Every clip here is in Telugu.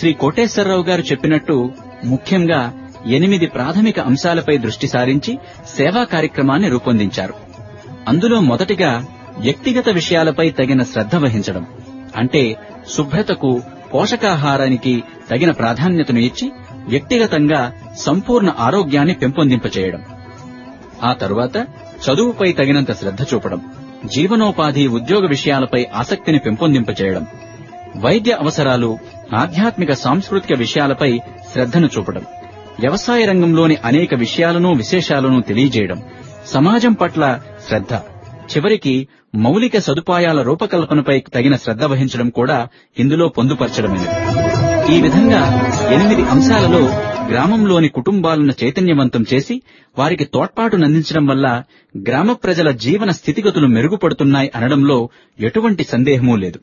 శ్రీ కోటేశ్వరరావు గారు చెప్పినట్టు ముఖ్యంగా ఎనిమిది ప్రాథమిక అంశాలపై దృష్టి సారించి సేవా కార్యక్రమాన్ని రూపొందించారు అందులో మొదటిగా వ్యక్తిగత విషయాలపై తగిన శ్రద్ధ వహించడం అంటే శుభ్రతకు పోషకాహారానికి తగిన ప్రాధాన్యతను ఇచ్చి వ్యక్తిగతంగా సంపూర్ణ ఆరోగ్యాన్ని పెంపొందింపచేయడం ఆ తరువాత చదువుపై తగినంత శ్రద్ధ చూపడం జీవనోపాధి ఉద్యోగ విషయాలపై ఆసక్తిని పెంపొందింపచేయడం వైద్య అవసరాలు ఆధ్యాత్మిక సాంస్కృతిక విషయాలపై శ్రద్ధను చూపడం వ్యవసాయ రంగంలోని అనేక విషయాలను విశేషాలను తెలియజేయడం సమాజం పట్ల శ్రద్ధ చివరికి మౌలిక సదుపాయాల రూపకల్పనపై తగిన శ్రద్ధ వహించడం కూడా ఇందులో పొందుపరచడమైనది ఈ విధంగా ఎనిమిది అంశాలలో గ్రామంలోని కుటుంబాలను చైతన్యవంతం చేసి వారికి తోడ్పాటునందించడం వల్ల గ్రామ ప్రజల జీవన స్థితిగతులు మెరుగుపడుతున్నాయి అనడంలో ఎటువంటి సందేహమూ లేదు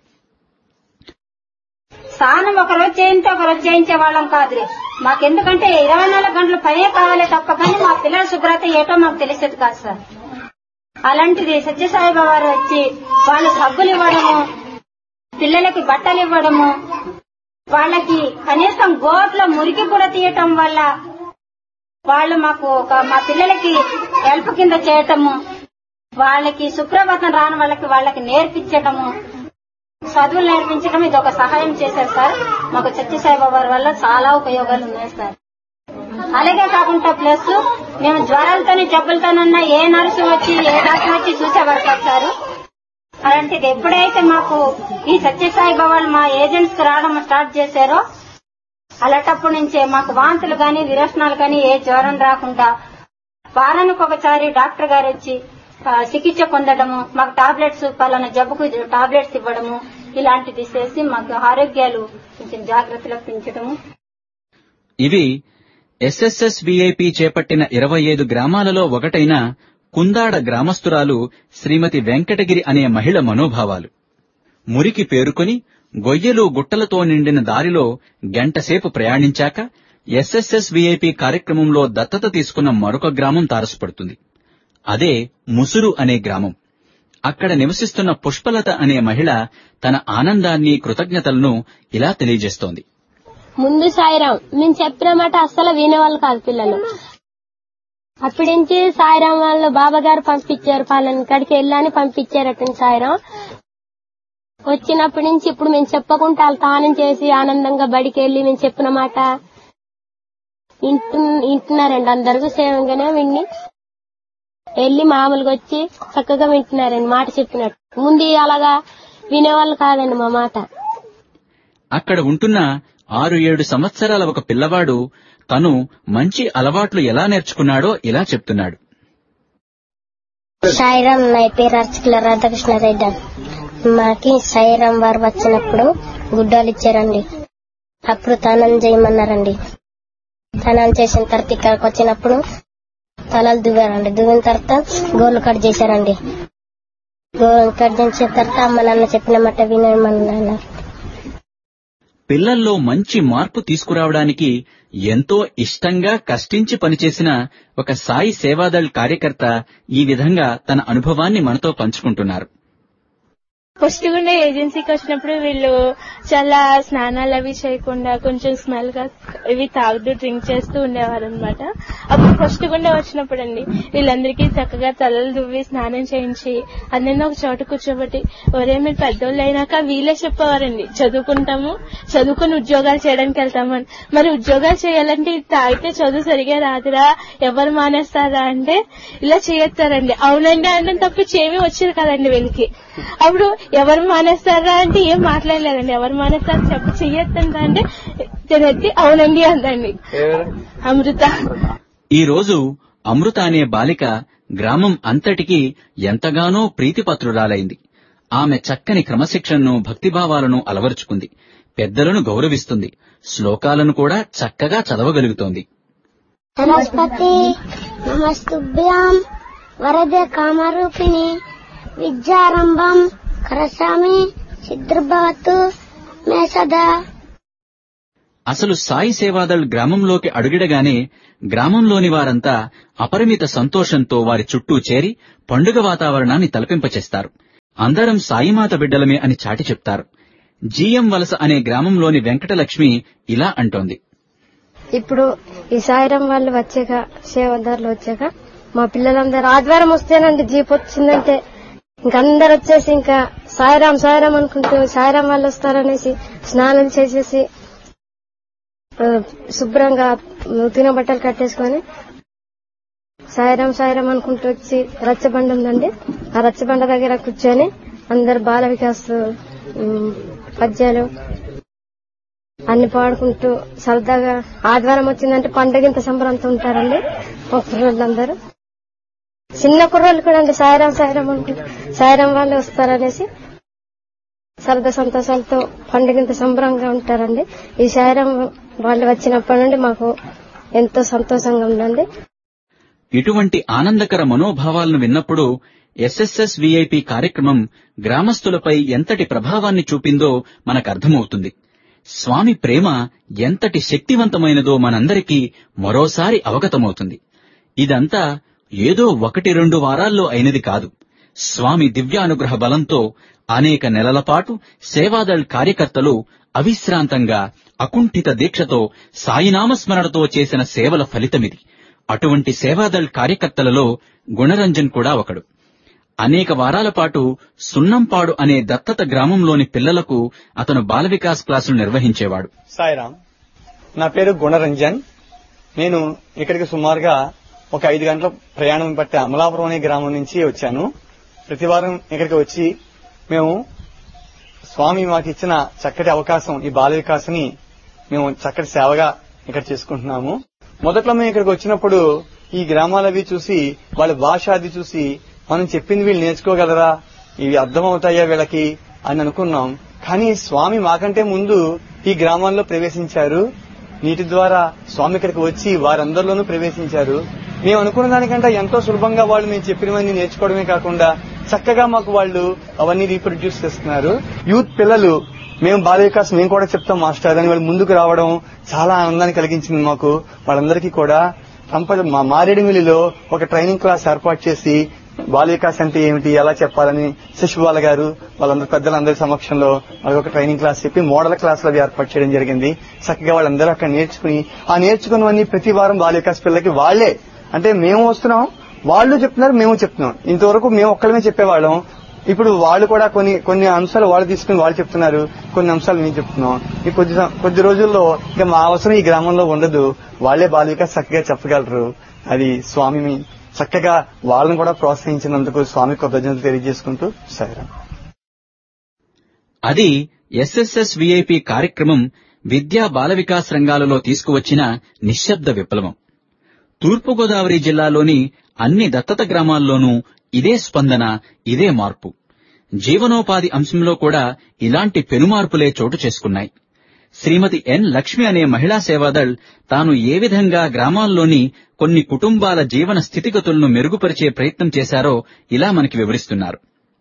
స్నానం ఒక రోజు చేయింటే ఒక రోజు చేయించే వాళ్ళం కాదులే మాకెందుకంటే ఇరవై నాలుగు గంటలు పనే కావాలి తప్ప కానీ మా పిల్లల శుభ్రత ఏటో మాకు తెలిసేది కాదు సార్ అలాంటిది సత్యసాయి బాబా వారు వచ్చి వాళ్ళు సబ్బులు ఇవ్వడము పిల్లలకి బట్టలు ఇవ్వడము వాళ్ళకి కనీసం గోట్లో మురికి కూడా తీయటం వల్ల వాళ్ళు మాకు ఒక మా పిల్లలకి హెల్ప్ కింద చేయటము వాళ్ళకి సుప్రభాతం రాని వాళ్ళకి వాళ్ళకి నేర్పించటము చదువులు నేర్పించడం ఇది ఒక సహాయం చేశారు సార్ మాకు సత్యసాయి బాబా వల్ల చాలా ఉపయోగాలు ఉన్నాయి సార్ అలాగే కాకుండా ప్లస్ మేము జ్వరాలతోని జబ్బులతోనున్న ఏ నర్సు వచ్చి ఏ డాక్టర్ వచ్చి చూసేవారు కాదు సార్ అలాంటిది ఎప్పుడైతే మాకు ఈ సత్యసాయి బాబాలు మా ఏజెంట్స్ కి రావడం స్టార్ట్ చేశారో అలాంటప్పటి నుంచే మాకు వాంతులు గాని విరోచనాలు గాని ఏ జ్వరం రాకుండా వారానికి ఒకసారి డాక్టర్ గారు వచ్చి ఆ, చికిత్స పొందడము మాకు టాబ్లెట్స్ పలానా జబ్బుకు టాబ్లెట్స్ ఇవ్వడము ఇలాంటిది చేసి మాకు ఆరోగ్యాలు కొంచెం జాగ్రత్తలో పెంచడము ఇవి ఎస్ఎస్ఎస్ విఐపి చేపట్టిన ఇరవై ఐదు గ్రామాలలో ఒకటైన కుందాడ గ్రామస్తురాలు శ్రీమతి వెంకటగిరి అనే మహిళ మనోభావాలు మురికి పేరుకొని గొయ్యలు గుట్టలతో నిండిన దారిలో గంటసేపు ప్రయాణించాక ఎస్ఎస్ఎస్ విఐపి కార్యక్రమంలో దత్తత తీసుకున్న మరొక గ్రామం తారసపడుతుంది అదే ముసురు అనే గ్రామం అక్కడ నివసిస్తున్న పుష్పలత అనే మహిళ తన ఆనందాన్ని కృతజ్ఞతలను ఇలా తెలియజేస్తోంది ముందు సాయిరాం మేము చెప్పిన మాట అస్సలు వినేవాళ్ళు కాదు పిల్లలు అప్పటి నుంచి సాయిరాం వాళ్ళు బాబా గారు పంపించారు పాలన కాడికి వెళ్ళని పంపించారట సాయిరాం వచ్చినప్పటి నుంచి ఇప్పుడు మేము చెప్పకుండా వాళ్ళు తానం చేసి ఆనందంగా బడికి వెళ్ళి మేము చెప్పిన మాట ఇంటు- వింటున్నారండి అందరూ సేవంగానే విని వెళ్ళి మామూలుగా వచ్చి చక్కగా వింటున్నారండి మాట చెప్పినట్టు ముందు అలాగా వినేవాళ్ళు కాదండి మా మాట అక్కడ ఉంటున్న ఆరు ఏడు సంవత్సరాల ఒక పిల్లవాడు తను మంచి అలవాట్లు ఎలా నేర్చుకున్నాడో ఇలా చెప్తున్నాడు సాయిరాం నా పేరు అర్చకుల రాధాకృష్ణ రెడ్డి మాకి సాయిరాం వారు వచ్చినప్పుడు గుడ్డలు ఇచ్చారండి అప్పుడు తనం చేయమన్నారండి తనం చేసిన తర్వాత ఇక్కడికి వచ్చినప్పుడు తలలు దువ్వారండి దువ్విన తర్వాత గోర్లు కట్ చేశారండి గోర్లు కట్ చేసిన తర్వాత అమ్మ నాన్న చెప్పిన మాట వినమన్నారు పిల్లల్లో మంచి మార్పు తీసుకురావడానికి ఎంతో ఇష్టంగా కష్టించి పనిచేసిన ఒక సాయి సేవాదళ్ కార్యకర్త ఈ విధంగా తన అనుభవాన్ని మనతో పంచుకుంటున్నారు ఫస్ట్ ఉండే ఏజెన్సీకి వచ్చినప్పుడు వీళ్ళు చాలా స్నానాలు అవి చేయకుండా కొంచెం స్మెల్ గా ఇవి తాగుతూ డ్రింక్ చేస్తూ ఉండేవారు అనమాట అప్పుడు ఫస్ట్ గుండా వచ్చినప్పుడు అండి వీళ్ళందరికీ చక్కగా తలలు దువ్వి స్నానం చేయించి అందరినీ ఒక చోట కూర్చోబెట్టి ఒరే మీరు పెద్దోళ్ళు అయినాక వీళ్ళే చెప్పేవారండి చదువుకుంటాము చదువుకుని ఉద్యోగాలు చేయడానికి వెళ్తామని మరి ఉద్యోగాలు చేయాలంటే ఇది తాగితే చదువు సరిగా రాదురా ఎవరు మానేస్తారా అంటే ఇలా చేయొత్తారండి అవునండి అంటే తప్పించి ఏమీ వచ్చేది కదండి వీళ్ళకి అప్పుడు ఎవరు మానేస్తారా అంటే ఏం మాట్లాడలేదండి ఎవరు మానేస్తారు చెప్పి చెయ్యొద్దంట అంటే తినెత్తి అవునండి అందండి అమృత ఈ రోజు అమృత అనే బాలిక గ్రామం అంతటికీ ఎంతగానో ప్రీతిపత్రురాలైంది ఆమె చక్కని క్రమశిక్షణను భక్తిభావాలను అలవరుచుకుంది పెద్దలను గౌరవిస్తుంది శ్లోకాలను కూడా చక్కగా చదవగలుగుతోంది నమస్పతి నమస్తుభ్యాం వరదే కామరూపిణి విద్యారంభం కరసామి సిద్ధిర్భవతు మే సదా అసలు సాయి సేవాదళ్ గ్రామంలోకి అడుగిడగానే గ్రామంలోని వారంతా అపరిమిత సంతోషంతో వారి చుట్టూ చేరి పండుగ వాతావరణాన్ని తలపింపచేస్తారు అందరం సాయిమాత బిడ్డలమే అని చాటి చెప్తారు జీఎం వలస అనే గ్రామంలోని వెంకటలక్ష్మి ఇలా అంటోంది ఇప్పుడు ఈ సాయిరం వాళ్ళు వచ్చాక సేవదారులు వచ్చాక మా పిల్లలందరూ ఆదివారం వస్తేనండి జీప్ వచ్చిందంటే ఇంక అందరు వచ్చేసి ఇంకా సాయిరాం సాయిరాం అనుకుంటూ సాయిరాం వాళ్ళు వస్తారనేసి స్నానం చేసేసి ఆ, శుభ్రంగా నూతిన బట్టలు కట్టేసుకొని సాయిరాం సాయిరాం అనుకుంటూ వచ్చి రచ్చబండ ఉందండి ఆ రచ్చబండ దగ్గర కూర్చొని అందరు బాల వికాస్ ఉమ్, పద్యాలు అన్ని పాడుకుంటూ సరదాగా ఆదివారం వచ్చిందంటే పండగింత సంబరంతో ఉంటారండి మా కుర్రోళ్ళందరూ చిన్న కుర్రోళ్ళు కూడా అండి సాయిరాం సాయిరాం అనుకుంటూ సాయిరాం వాళ్ళు వస్తారనేసి సరదా సంతోషాలతో పండుగింత సంబరంగా ఉంటారండి ఈ సాయిరాం వాళ్ళు వచ్చినప్పటి నుండి మాకు ఎంతో సంతోషంగా ఉందండి ఇటువంటి ఆనందకర మనోభావాలను విన్నప్పుడు ఎస్ఎస్ఎస్ విఐపి కార్యక్రమం గ్రామస్తులపై ఎంతటి ప్రభావాన్ని చూపిందో మనకర్థమవుతుంది స్వామి ప్రేమ ఎంతటి శక్తివంతమైనదో మనందరికీ మరోసారి అవగతమవుతుంది ఇదంతా ఏదో ఒకటి రెండు వారాల్లో అయినది కాదు స్వామి దివ్యానుగ్రహ బలంతో అనేక నెలల పాటు సేవాదళ్ కార్యకర్తలు అవిశ్రాంతంగా అకుంఠిత దీక్షతో సాయినామస్మరణతో చేసిన సేవల ఫలితమిది అటువంటి సేవాదళ్ కార్యకర్తలలో గుణరంజన్ కూడా ఒకడు అనేక వారాల పాటు సున్నంపాడు అనే దత్తత గ్రామంలోని పిల్లలకు అతను బాల వికాస్ క్లాసులు నిర్వహించేవాడు సాయిరామ్ నా పేరు గుణరంజన్ నేను ఇక్కడికి సుమారుగా ఒక ఐదు గంటల ప్రయాణం పట్టే అమలాపురం అనే గ్రామం నుంచి వచ్చాను ప్రతి వారం ఇక్కడికి వచ్చి మేము స్వామి మాకు ఇచ్చిన చక్కటి అవకాశం ఈ బాల వికాసని మేము చక్కటి సేవగా ఇక్కడ చేసుకుంటున్నాము మొదట్లో మేము ఇక్కడికి వచ్చినప్పుడు ఈ గ్రామాలవి చూసి వాళ్ళ భాష అది చూసి మనం చెప్పింది వీళ్ళు నేర్చుకోగలరా ఇవి అర్థమవుతాయా వీళ్ళకి అని అనుకున్నాం కానీ స్వామి మాకంటే ముందు ఈ గ్రామాల్లో ప్రవేశించారు నీటి ద్వారా స్వామి ఇక్కడికి వచ్చి వారందరిలోనూ ప్రవేశించారు మేము అనుకున్న దానికంటే ఎంతో సులభంగా వాళ్ళు మేము చెప్పినవన్నీ నేర్చుకోవడమే కాకుండా చక్కగా మాకు వాళ్ళు అవన్నీ రీప్రొడ్యూస్ చేస్తున్నారు యూత్ పిల్లలు మేము బాల వికాస్ మేము కూడా చెప్తాం మాస్టర్ అని వాళ్ళు ముందుకు రావడం చాలా ఆనందాన్ని కలిగించింది మాకు వాళ్ళందరికీ కూడా సంపద మా మారేడుమిల్లిలో ఒక ట్రైనింగ్ క్లాస్ ఏర్పాటు చేసి బాల వికాస్ అంటే ఏమిటి ఎలా చెప్పాలని శశిబాల గారు వాళ్ళందరూ పెద్దలందరి సమక్షంలో వాళ్ళకి ఒక ట్రైనింగ్ క్లాస్ చెప్పి మోడల్ క్లాస్ అది ఏర్పాటు చేయడం జరిగింది చక్కగా వాళ్ళందరూ అక్కడ నేర్చుకుని ఆ నేర్చుకున్నవన్నీ ప్రతి వారం బాల వికాస్ పిల్లలకి వాళ్లే అంటే మేము వస్తున్నాం వాళ్ళు చెప్తున్నారు మేము చెప్తున్నాం ఇంతవరకు మేము ఒక్కళ్ళమే చెప్పేవాళ్ళం ఇప్పుడు వాళ్ళు కూడా కొన్ని కొన్ని అంశాలు వాళ్ళు తీసుకుని వాళ్ళు చెప్తున్నారు కొన్ని అంశాలు మేము చెప్తున్నాం ఈ కొద్ది సం- కొద్ది రోజుల్లో ఇక మా అవసరం ఈ గ్రామంలో ఉండదు వాళ్లే బాలిక చక్కగా చెప్పగలరు అది స్వామి మీ- చక్కగా వాళ్ళని కూడా ప్రోత్సహించినందుకు స్వామి కృతజ్ఞతలు తెలియజేసుకుంటూ సరే అది ఎస్ఎస్ఎస్ విఐపి కార్యక్రమం విద్యా బాల వికాస్ రంగాలలో తీసుకువచ్చిన నిశ్శబ్ద విప్లవం తూర్పుగోదావరి జిల్లాలోని అన్ని దత్తత గ్రామాల్లోనూ ఇదే స్పందన ఇదే మార్పు జీవనోపాధి అంశంలో కూడా ఇలాంటి పెనుమార్పులే చోటు చేసుకున్నాయి శ్రీమతి ఎన్ లక్ష్మి అనే మహిళా సేవాదళ్ తాను ఏ విధంగా గ్రామాల్లోని కొన్ని కుటుంబాల జీవన స్థితిగతులను మెరుగుపరిచే ప్రయత్నం చేశారో ఇలా మనకి వివరిస్తున్నారు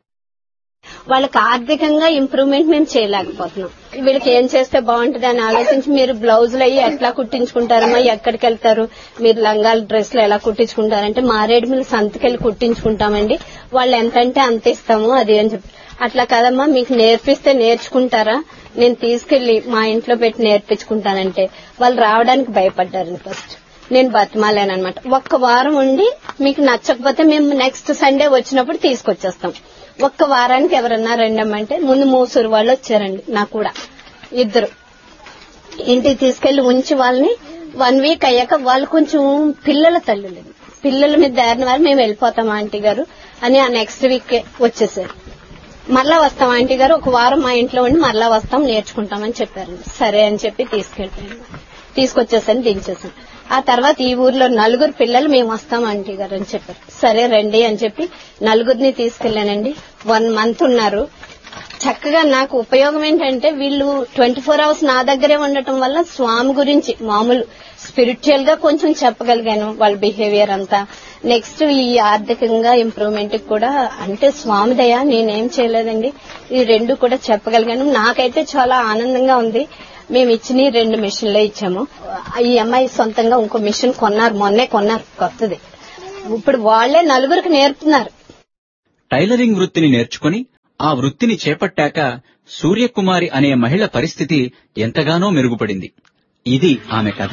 వాళ్ళకి ఆర్థికంగా ఇంప్రూవ్మెంట్ మేము చేయలేకపోతున్నాం వీళ్ళకి ఏం చేస్తే బాగుంటుంది అని ఆలోచించి మీరు బ్లౌజులు అయ్యి ఎట్లా కుట్టించుకుంటారమ్మా ఎక్కడికి వెళ్తారు మీరు లంగాలు డ్రెస్లు ఎలా కుట్టించుకుంటారంటే మారేడు మీరు సంతకెళ్ళి కుట్టించుకుంటామండి వాళ్ళు ఎంతంటే అంత ఇస్తాము అది అని చెప్పి అట్లా కదమ్మా మీకు నేర్పిస్తే నేర్చుకుంటారా నేను తీసుకెళ్లి మా ఇంట్లో పెట్టి నేర్పించుకుంటానంటే వాళ్ళు రావడానికి భయపడ్డారండి ఫస్ట్ నేను బతిమాలేనమాట ఒక్క వారం ఉండి మీకు నచ్చకపోతే మేము నెక్స్ట్ సండే వచ్చినప్పుడు తీసుకొచ్చేస్తాం ఒక్క వారానికి ఎవరన్నా రండమ్మంటే ముందు మూసూరు వాళ్ళు వచ్చారండి నాకు కూడా ఇద్దరు ఇంటికి తీసుకెళ్లి ఉంచి వాళ్ళని వన్ వీక్ అయ్యాక వాళ్ళు కొంచెం పిల్లల తల్లులు పిల్లల మీద దారిన వారు మేము వెళ్ళిపోతాం ఆంటీ గారు అని ఆ నెక్స్ట్ వీక్ వచ్చేసారు మరలా వస్తాం ఆంటీ గారు ఒక వారం మా ఇంట్లో ఉండి మరలా వస్తాం నేర్చుకుంటామని చెప్పారండి సరే అని చెప్పి తీసుకెళ్ళిపోయాను తీసుకొచ్చేసాను దించేసాను ఆ తర్వాత ఈ ఊర్లో నలుగురు పిల్లలు మేము వస్తాం ఆంటీ గారు అని చెప్పారు సరే రండి అని చెప్పి నలుగురిని తీసుకెళ్లానండి వన్ మంత్ ఉన్నారు చక్కగా నాకు ఉపయోగం ఏంటంటే వీళ్ళు ట్వంటీ ఫోర్ అవర్స్ నా దగ్గరే ఉండటం వల్ల స్వామి గురించి మామూలు స్పిరిచువల్ గా కొంచెం చెప్పగలిగాను వాళ్ళ బిహేవియర్ అంతా నెక్స్ట్ ఈ ఆర్థికంగా ఇంప్రూవ్మెంట్ కూడా అంటే స్వామి దయ నేనేం చేయలేదండి ఈ రెండు కూడా చెప్పగలిగాను నాకైతే చాలా ఆనందంగా ఉంది మేము ఇచ్చిన ఈ రెండు మిషన్లే ఇచ్చాము ఈ అమ్మాయి సొంతంగా ఇంకో మిషన్ కొన్నారు మొన్నే కొన్నారు కొత్తది ఇప్పుడు వాళ్లే నలుగురికి నేర్పుతున్నారు టైలరింగ్ వృత్తిని నేర్చుకుని ఆ వృత్తిని చేపట్టాక సూర్యకుమారి అనే మహిళ పరిస్థితి ఎంతగానో మెరుగుపడింది ఇది ఆమె కథ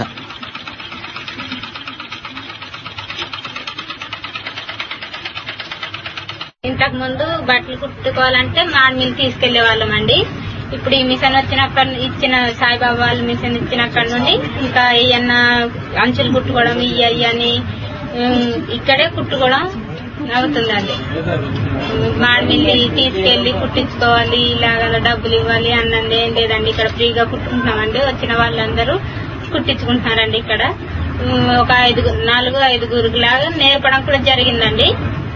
ఇంతకు ముందు బట్టలు కుట్టుకోవాలంటే మాడ్ మిల్ తీసుకెళ్లే వాళ్ళం అండి ఇప్పుడు ఈ మిషన్ వచ్చినప్పటి ఇచ్చిన సాయిబాబా వాళ్ళు మిషన్ ఇచ్చినప్పటి నుండి ఇంకా ఏయన్నా అంచులు కుట్టుకోవడం ఇయ్యి అని ఉమ్, ఇక్కడే కుట్టుకోవడం అవుతుందండి మాడ్ మిల్ తీసుకెళ్లి కుట్టించుకోవాలి ఇలాగ డబ్బులు ఇవ్వాలి అన్నది ఏం లేదండి ఇక్కడ ఫ్రీగా కుట్టుకుంటున్నామండి వచ్చిన వాళ్ళందరూ కుట్టించుకుంటున్నారండి ఇక్కడ ఉమ్, ఒక ఐదుగురు నాలుగు ఐదుగురు లాగా నేర్పడం కూడా జరిగిందండి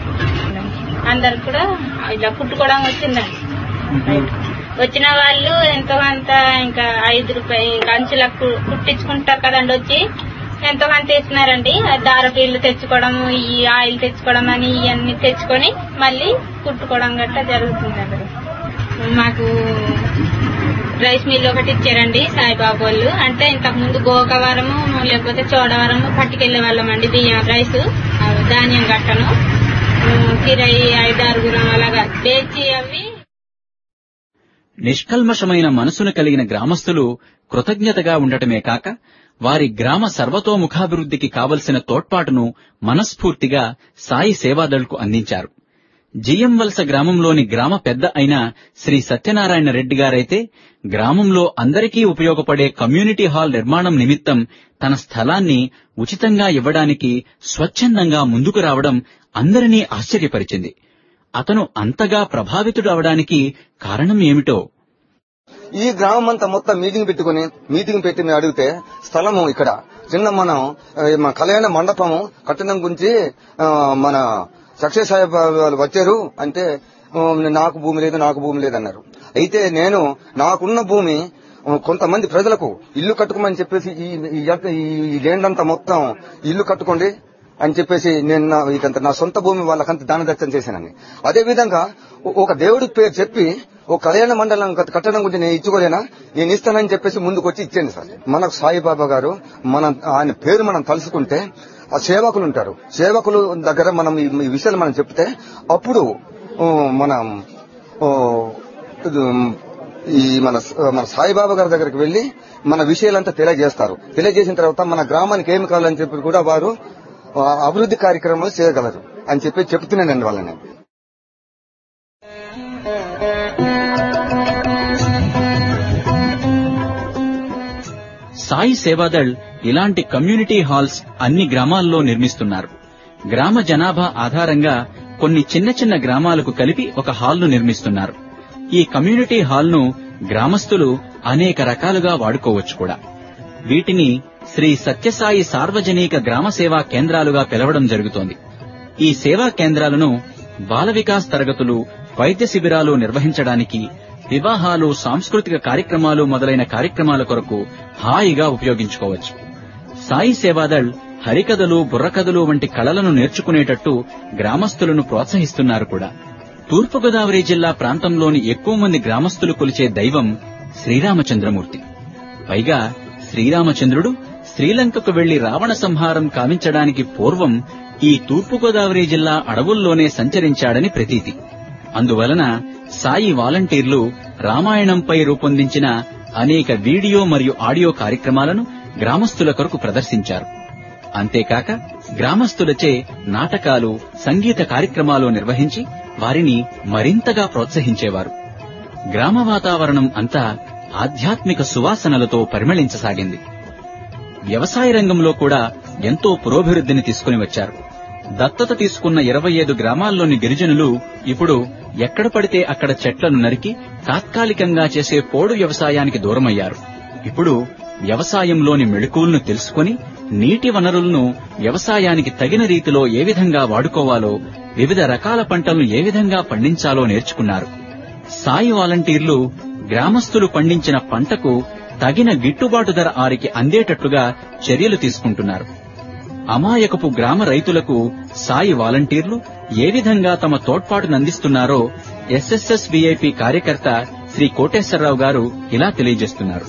అందరికి కూడా ఇలా కుట్టుకోవడం వచ్చిందండి వచ్చిన వాళ్ళు ఎంతో కొంత ఇంకా ఐదు రూపాయలు ఇంకా అంచులకు కుట్టించుకుంటారు కదండి వచ్చి ఎంతో కొంత ఇస్తున్నారండి ఆ దారపీళ్ళు తెచ్చుకోవడం ఈ ఆయిల్ తెచ్చుకోవడం అని ఇవన్నీ తెచ్చుకొని మళ్ళీ కుట్టుకోవడం గట్రా జరుగుతుందండి మాకు రైస్ మిల్ ఒకటి ఇచ్చారండి సాయిబాబు వాళ్ళు అంటే ఇంతకు ముందు గోకవరము లేకపోతే చోడవరము పట్టుకెళ్లే వాళ్ళం అండి బియ్యం రైస్ ఆ ధాన్యం గట్టను ఉమ్, కిరాయి ఐదారుగురం అలాగా తెచ్చి అవి నిష్కల్మషమైన మనసును కలిగిన గ్రామస్తులు కృతజ్ఞతగా ఉండటమే కాక వారి గ్రామ సర్వతోముఖాభివృద్ధికి కావలసిన తోడ్పాటును మనస్ఫూర్తిగా సాయి సేవాదళ్కు అందించారు జిఎం వలస గ్రామంలోని గ్రామ పెద్ద అయిన శ్రీ సత్యనారాయణ రెడ్డి గారైతే గ్రామంలో అందరికీ ఉపయోగపడే కమ్యూనిటీ హాల్ నిర్మాణం నిమిత్తం తన స్థలాన్ని ఉచితంగా ఇవ్వడానికి స్వచ్ఛందంగా ముందుకు రావడం అందరినీ ఆశ్చర్యపరిచింది అతను అంతగా ప్రభావితుడు అవడానికి కారణం ఏమిటో ఈ గ్రామం అంతా మొత్తం మీటింగ్ పెట్టుకుని మీటింగ్ పెట్టి మేము అడిగితే స్థలము ఇక్కడ చిన్న మనం ఆ, మన కళ్యాణ మండపము కట్టడం గురించి ఆ, మన సక్సెస్ సాహెబ్ వాళ్ళు వచ్చారు అంటే ఆ, నాకు భూమి లేదు నాకు భూమి లేదు అన్నారు అయితే నేను నాకున్న భూమి ఆ, కొంతమంది ప్రజలకు ఇల్లు కట్టుకోమని చెప్పేసి ఈ ఈ యొక్క- ఈ ల్యాండ్ అంతా మొత్తం ఇల్లు కట్టుకోండి అని చెప్పేసి నేను నా ఇదంతా నా సొంత భూమి వాళ్ళకంత దాన దత్తం చేశానని అదే విధంగా ఒ- ఒక దేవుడి పేరు చెప్పి ఒక కళ్యాణ మండలం కట్- కట్టడం గురించి నేను ఇచ్చుకోలేనా నేను ఇస్తానని చెప్పేసి ముందుకు వచ్చి ఇచ్చేయండి సార్ మనకు సాయిబాబా గారు మనం ఆయన పేరు మనం తలుసుకుంటే ఆ సేవకులు ఉంటారు సేవకులు దగ్గర మనం ఈ ఈ విషయాలు మనం చెప్తే అప్పుడు ఊ, మనం ఊ, ఇది, ఈ మన మన సాయిబాబా గారి దగ్గరికి వెళ్లి మన విషయాలంతా తెలియజేస్తారు తెలియజేసిన తర్వాత మన గ్రామానికి ఏమి కావాలని చెప్పి కూడా వారు ఆ, అభివృద్ధి కార్యక్రమాలు చేయగలరు అని చెప్పి చెప్తున్నానండి వాళ్ళని సాయి సేవాదళ్ ఇలాంటి కమ్యూనిటీ హాల్స్ అన్ని గ్రామాల్లో నిర్మిస్తున్నారు గ్రామ జనాభా ఆధారంగా కొన్ని చిన్న చిన్న గ్రామాలకు కలిపి ఒక హాల్ను నిర్మిస్తున్నారు ఈ కమ్యూనిటీ హాల్ను గ్రామస్తులు అనేక రకాలుగా వాడుకోవచ్చు కూడా వీటిని శ్రీ సత్యసాయి సార్వజనిక గ్రామ సేవా కేంద్రాలుగా పిలవడం జరుగుతోంది ఈ సేవా కేంద్రాలను బాల వికాస్ తరగతులు వైద్య శిబిరాలు నిర్వహించడానికి వివాహాలు సాంస్కృతిక కార్యక్రమాలు మొదలైన కార్యక్రమాల కొరకు హాయిగా ఉపయోగించుకోవచ్చు సాయి సేవాదళ్ హరికథలు బుర్రకథలు వంటి కళలను నేర్చుకునేటట్టు గ్రామస్తులను ప్రోత్సహిస్తున్నారు కూడా తూర్పుగోదావరి జిల్లా ప్రాంతంలోని ఎక్కువ మంది గ్రామస్తులు కొలిచే దైవం శ్రీరామచంద్రమూర్తి పైగా శ్రీరామచంద్రుడు శ్రీలంకకు వెళ్లి రావణ సంహారం కావించడానికి పూర్వం ఈ తూర్పుగోదావరి జిల్లా అడవుల్లోనే సంచరించాడని ప్రతీతి అందువలన సాయి వాలంటీర్లు రామాయణంపై రూపొందించిన అనేక వీడియో మరియు ఆడియో కార్యక్రమాలను గ్రామస్తుల కొరకు ప్రదర్శించారు అంతేకాక గ్రామస్తులచే నాటకాలు సంగీత కార్యక్రమాలు నిర్వహించి వారిని మరింతగా ప్రోత్సహించేవారు గ్రామ వాతావరణం అంతా ఆధ్యాత్మిక సువాసనలతో పరిమళించసాగింది వ్యవసాయ రంగంలో కూడా ఎంతో పురోభివృద్ధిని తీసుకుని వచ్చారు దత్తత తీసుకున్న ఇరవై ఐదు గ్రామాల్లోని గిరిజనులు ఇప్పుడు ఎక్కడ పడితే అక్కడ చెట్లను నరికి తాత్కాలికంగా చేసే పోడు వ్యవసాయానికి దూరమయ్యారు ఇప్పుడు వ్యవసాయంలోని మెళుకువలను తెలుసుకుని నీటి వనరులను వ్యవసాయానికి తగిన రీతిలో ఏ విధంగా వాడుకోవాలో వివిధ రకాల పంటలను ఏ విధంగా పండించాలో నేర్చుకున్నారు సాయి వాలంటీర్లు గ్రామస్తులు పండించిన పంటకు తగిన గిట్టుబాటు ధర ఆరికి అందేటట్లుగా చర్యలు తీసుకుంటున్నారు అమాయకపు గ్రామ రైతులకు సాయి వాలంటీర్లు ఏ విధంగా తమ తోడ్పాటును అందిస్తున్నారో ఎస్ఎస్ఎస్ విఐపి కార్యకర్త శ్రీ కోటేశ్వరరావు గారు ఇలా తెలియజేస్తున్నారు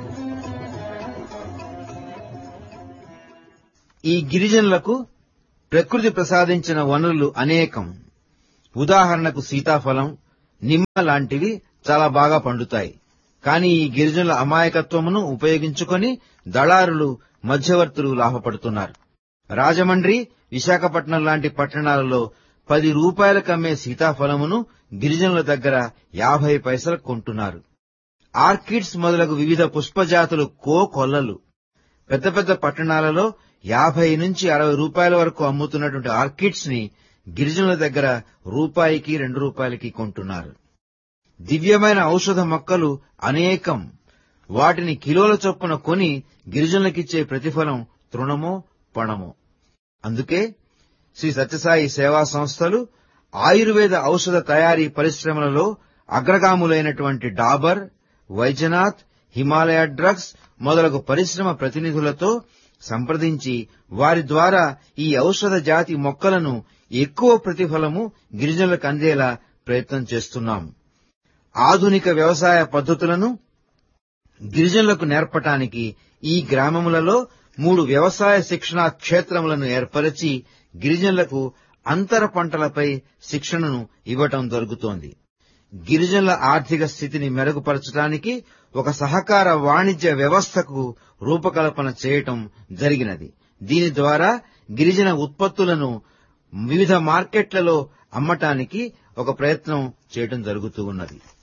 ఈ గిరిజనులకు ప్రకృతి ప్రసాదించిన వనరులు అనేకం ఉదాహరణకు సీతాఫలం నిమ్మ లాంటివి చాలా బాగా పండుతాయి కానీ ఈ గిరిజనుల అమాయకత్వమును ఉపయోగించుకొని దళారులు మధ్యవర్తులు లాభపడుతున్నారు రాజమండ్రి విశాఖపట్నం లాంటి పట్టణాలలో పది రూపాయలకు అమ్మే సీతాఫలమును గిరిజనుల దగ్గర యాభై పైసలకు కొంటున్నారు ఆర్కిడ్స్ మొదలగు వివిధ పుష్పజాతులు కో కొల్లలు పెద్ద పెద్ద పట్టణాలలో యాభై నుంచి అరవై రూపాయల వరకు అమ్ముతున్నటువంటి ఆర్కిడ్స్ ని గిరిజనుల దగ్గర రూపాయికి రెండు రూపాయలకి కొంటున్నారు దివ్యమైన ఔషధ మొక్కలు అనేకం వాటిని కిలోల చొప్పున కొని గిరిజనులకిచ్చే ప్రతిఫలం తృణమో పణమో అందుకే శ్రీ సత్యసాయి సేవా సంస్థలు ఆయుర్వేద ఔషధ తయారీ పరిశ్రమలలో అగ్రగాములైనటువంటి డాబర్ వైద్యనాథ్ హిమాలయ డ్రగ్స్ మొదలగు పరిశ్రమ ప్రతినిధులతో సంప్రదించి వారి ద్వారా ఈ ఔషధ జాతి మొక్కలను ఎక్కువ ప్రతిఫలము గిరిజనులకు అందేలా ప్రయత్నం చేస్తున్నాం ఆధునిక వ్యవసాయ పద్ధతులను గిరిజనులకు నేర్పటానికి ఈ గ్రామములలో మూడు వ్యవసాయ శిక్షణా క్షేత్రములను ఏర్పరిచి గిరిజనులకు అంతర పంటలపై శిక్షణను ఇవ్వటం జరుగుతోంది గిరిజనుల ఆర్థిక స్థితిని మెరుగుపరచడానికి ఒక సహకార వాణిజ్య వ్యవస్థకు రూపకల్పన చేయటం జరిగినది దీని ద్వారా గిరిజన ఉత్పత్తులను వివిధ మార్కెట్లలో అమ్మటానికి ఒక ప్రయత్నం చేయటం జరుగుతూ ఉన్నది